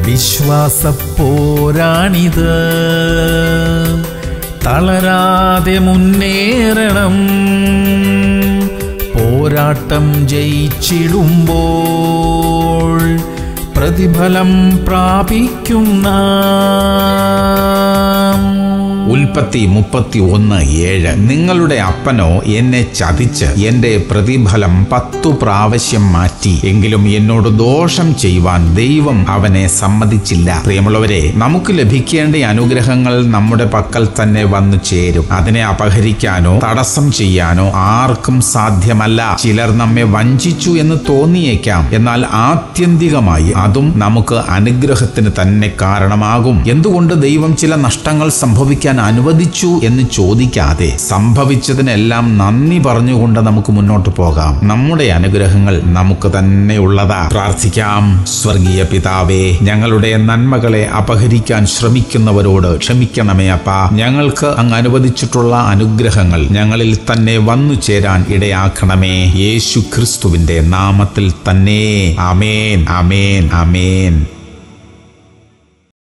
വിശ്വാസപ്പോരാണിത് തളരാതെ മുന്നേറണം പോരാട്ടം ജയിച്ചിടുമ്പോൾ പ്രതിഫലം പ്രാപിക്കുന്ന ഉൽപ്പത്തി മുപ്പത്തി ഒന്ന് ഏഴ് നിങ്ങളുടെ അപ്പനോ എന്നെ ചതിച്ച് എന്റെ പ്രതിഫലം പത്തു പ്രാവശ്യം മാറ്റി എങ്കിലും എന്നോട് ദോഷം ചെയ്യുവാൻ ദൈവം അവനെ സമ്മതിച്ചില്ല പ്രിയമുള്ളവരെ നമുക്ക് ലഭിക്കേണ്ട അനുഗ്രഹങ്ങൾ നമ്മുടെ പക്കൽ തന്നെ വന്നു ചേരും അതിനെ അപഹരിക്കാനോ തടസ്സം ചെയ്യാനോ ആർക്കും സാധ്യമല്ല ചിലർ നമ്മെ വഞ്ചിച്ചു എന്ന് തോന്നിയേക്കാം എന്നാൽ ആത്യന്തികമായി അതും നമുക്ക് അനുഗ്രഹത്തിന് തന്നെ കാരണമാകും എന്തുകൊണ്ട് ദൈവം ചില നഷ്ടങ്ങൾ സംഭവിക്കാൻ അനുവദിച്ചു എന്ന് ചോദിക്കാതെ സംഭവിച്ചതിനെല്ലാം നന്ദി പറഞ്ഞുകൊണ്ട് നമുക്ക് മുന്നോട്ട് പോകാം നമ്മുടെ അനുഗ്രഹങ്ങൾ നമുക്ക് തന്നെ ഉള്ളതാ പ്രാർത്ഥിക്കാം സ്വർഗീയ പിതാവേ ഞങ്ങളുടെ നന്മകളെ അപഹരിക്കാൻ ശ്രമിക്കുന്നവരോട് ക്ഷമിക്കണമേ അപ്പ ഞങ്ങൾക്ക് അങ്ങ് അനുവദിച്ചിട്ടുള്ള അനുഗ്രഹങ്ങൾ ഞങ്ങളിൽ തന്നെ വന്നു ചേരാൻ ഇടയാക്കണമേ യേശു ക്രിസ്തുവിന്റെ നാമത്തിൽ തന്നെ അമേൻ അമേൻ അമേൻ